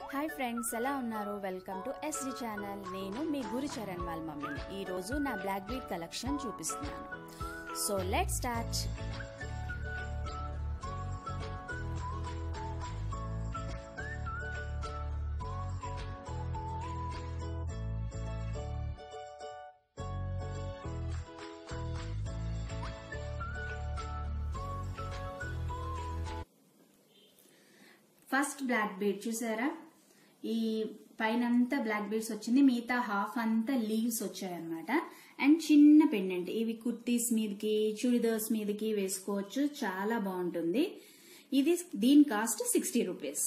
hi friends ఎలా ఉన్నారు welcome to SD channel నేను మీ గురు చరణ్ వాళ్ళ మమ్మీని ఈరోజు నా బ్లాక్ బీట్ కలెక్షన్ చూపిస్తున్నాను so let start first black bead చూసారా ఈ పైన అంతా బ్లాక్ బీడ్స్ వచ్చింది మిగతా హాఫ్ అంతా లీవ్స్ వచ్చాయన్నమాట అండ్ చిన్న పెండెంట్ ఇవి కుర్తీస్ మీదకి చుడిదార్స్ మీదకి వేసుకోవచ్చు చాలా బాగుంటుంది ఇది దీని cost sixty rupees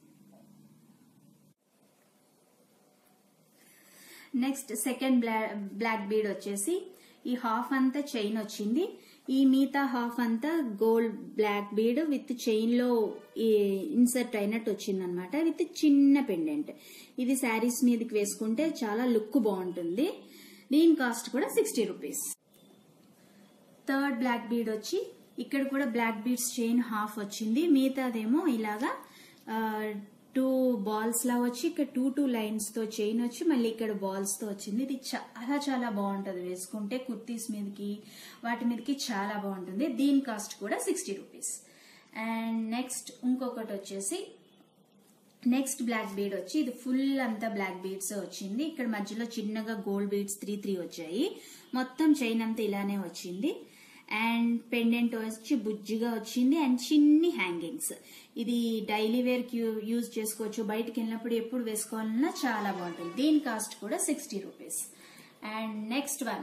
next second black bead వచ్చేసి ఈ హాఫ్ అంతా చైన్ వచ్చింది ఈ మిగతా హాఫ్ అంతా gold black bead with chain లో ఇన్సర్ట్ అయినట్టు వచ్చింది అనమాట విత్ చిన్న పెండెంట్ ఇది శారీస్ మీదకి వేసుకుంటే చాలా లుక్ బాగుంటుంది దీని కాస్ట్ కూడా sixty rupees third black bead వచ్చి ఇక్కడ కూడా బ్లాక్ బీడ్స్ చైన్ హాఫ్ వచ్చింది మిగతాదేమో ఇలాగా టూ బాల్స్ లా వచ్చి ఇక్కడ టూ టూ లైన్స్ తో చైన్ వచ్చి మళ్ళీ ఇక్కడ బాల్స్ తో వచ్చింది ఇది చాలా చాలా బాగుంటది వేసుకుంటే కుర్తీస్ మీదకి వాటి మీదకి చాలా బాగుంటుంది దీని కాస్ట్ కూడా సిక్స్టీ రూపీస్ అండ్ నెక్స్ట్ ఇంకొకటి వచ్చేసి నెక్స్ట్ బ్లాక్ బీడ్ వచ్చి ఇది ఫుల్ అంతా బ్లాక్ బీడ్స్ వచ్చింది ఇక్కడ మధ్యలో చిన్నగా గోల్డ్ బీడ్స్ త్రీ త్రీ వచ్చాయి మొత్తం చైన్ అంతా ఇలానే వచ్చింది అండ్ పెండెంట్ వచ్చి బుజ్జిగా వచ్చింది అండ్ చిన్ని హ్యాంగింగ్స్ ఇది డైలీ వేర్ కి యూజ్ చేసుకోవచ్చు బయటకు వెళ్ళినప్పుడు ఎప్పుడు వేసుకోవాలన్నా చాలా బాగుంటుంది దీని కాస్ట్ కూడా sixty rupees and next one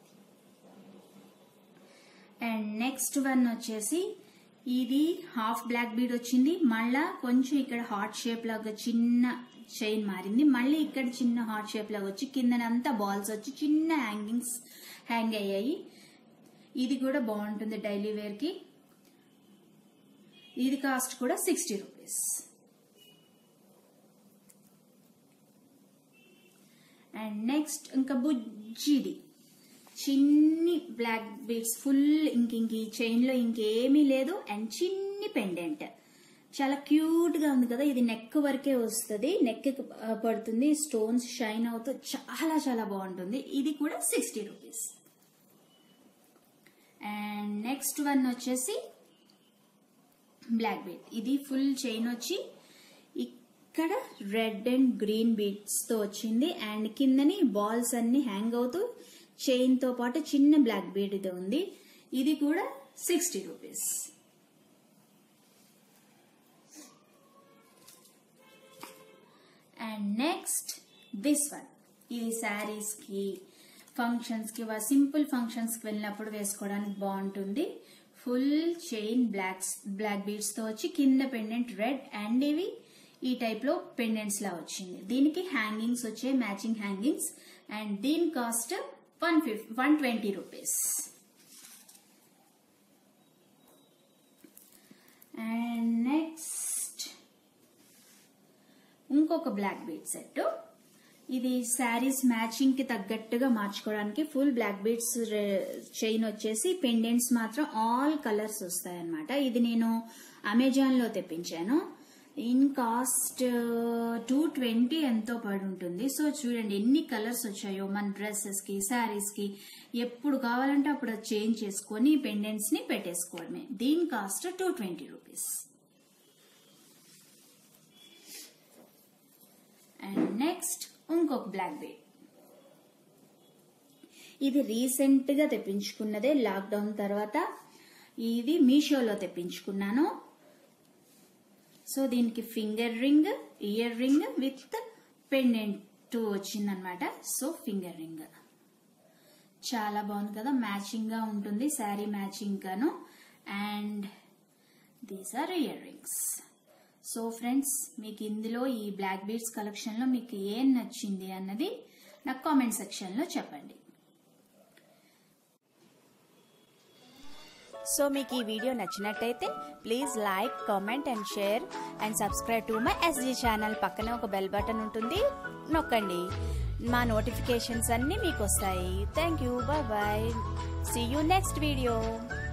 and next one వచ్చేసి ఇది హాఫ్ బ్లాక్ బీడ్ వచ్చింది మళ్ళా కొంచెం ఇక్కడ హార్ట్ షేప్ లాగా చిన్న చైన్ మారింది మళ్ళీ ఇక్కడ చిన్న హార్ట్ షేప్ లాగా వచ్చి కిందనంతా బాల్స్ వచ్చి చిన్న హ్యాంగింగ్స్ హ్యాంగ్ అయ్యాయి ఇది కూడా బాగుంటుంది డైలీ వేర్ కి ఇది కాస్ట్ కూడా సిక్స్టీ రూపీస్ అండ్ నెక్స్ట్ ఇంకా బుజ్జిది చిన్ని బ్లాక్ బీడ్స్ ఫుల్ ఇంక ఇంక ఈ చైన్ లో ఇంకేమీ లేదు అండ్ చిన్ని పెండెంట్ చాలా క్యూట్ గా ఉంది కదా ఇది నెక్ వరకే వస్తుంది నెక్ పడుతుంది స్టోన్స్ షైన్ అవుతూ చాలా చాలా బాగుంటుంది ఇది కూడా sixty rupees and next one వచ్చేసి బ్లాక్ బీట్ ఇది ఫుల్ చైన్ వచ్చి ఇక్కడ రెడ్ అండ్ గ్రీన్ బీట్స్ తో వచ్చింది అండ్ కిందని బాల్స్ అన్ని హ్యాంగ్ అవుతూ చైన్ తో పాటు చిన్న బ్లాక్ బీడ్ ఇది ఉంది ఇది కూడా sixty rupees and next this one ఇది శారీస్ కి ఫంక్షన్స్ కి సింపుల్ ఫంక్షన్స్ కి వెళ్ళినప్పుడు వేసుకోవడానికి బాగుంటుంది full chain blocks black beads తో వచ్చి కింద పెండెంట్ రెడ్ అండ్ ఇవి ఈ టైప్ లో పెండెంట్స్ లా వచ్చింది దీనికి హ్యాంగింగ్స్ వచ్చే మ్యాచింగ్ హ్యాంగింగ్స్ అండ్ దీని cost one fif one twenty rupees and next ఇంకొక బ్లాక్ బీడ్ సెట్ ఇది శారీస్ మ్యాచింగ్ కి తగ్గట్టుగా మార్చుకోవడానికి ఫుల్ బ్లాక్ బీడ్స్ చైన్ వచ్చేసి పెండెంట్స్ మాత్రం ఆల్ కలర్స్ వస్తాయి అనమాట ఇది నేను అమెజాన్ లో తెప్పించాను ఇన్ కాస్ట్ టూ ట్వంటీ ఎంతో పడి ఉంటుంది సో చూడండి ఎన్ని కలర్స్ వచ్చాయో మన డ్రెస్సెస్ కి శారీస్ కి ఎప్పుడు కావాలంటే అప్పుడు చేంజ్ చేసుకొని పెండెంట్స్ ని పెట్టేసుకోవడమే దీని cost two twenty rupees and next ఇంకొక బ్లాక్ బీడ్ ఇది రీసెంట్ గా తెప్పించుకున్నదే లాక్డౌన్ తర్వాత ఇది మీషోలో తెప్పించుకున్నాను సో దీనికి finger ring earring with pendant వచ్చిందనమాట సో ఫింగర్ రింగ్ చాలా బాగుంది కదా మ్యాచింగ్ గా ఉంటుంది శారీ మ్యాచింగ్ గాను and these are earrings so friends మీకు ఇందులో ఈ బ్లాక్ బీడ్స్ కలెక్షన్ లో మీకు ఏం నచ్చింది అన్నది నాకు కామెంట్ సెక్షన్ లో చెప్పండి సో మీకు ఈ వీడియో నచ్చినట్టయితే please like comment and share and subscribe to my SG channel పక్కనే ఒక బెల్ బటన్ ఉంటుంది నొక్కండి మా నోటిఫికేషన్స్ అన్నీ మీకు వస్తాయి thank you bye bye see you next video